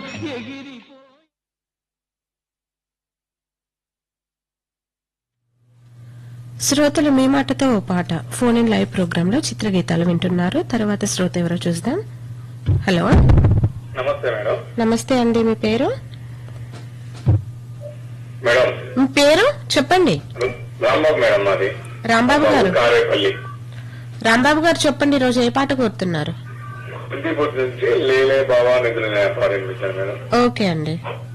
శ్రోతలు మీ మాటతో ఓ పాట ఫోన్ ఇన్ లైవ్ ప్రోగ్రామ్ లో చిత్రగీతాలు వింటున్నారు తర్వాత శ్రోత ఎవరో చూద్దాం హలో నమస్తే మేడం నమస్తే అండి మీ పేరు మేడం మీ పేరు చెప్పండి రాంబాబు మేడం మాది రాంబాబు గారు కారేపల్లి రాంబాబు గారు చెప్పండి ఈరోజు ఏ పాట కోరుతున్నారు ఇంటిపూర్తి నుంచి లేలే బాబా నిధులు ప్రారంభించాను మేడం ఓకే అండి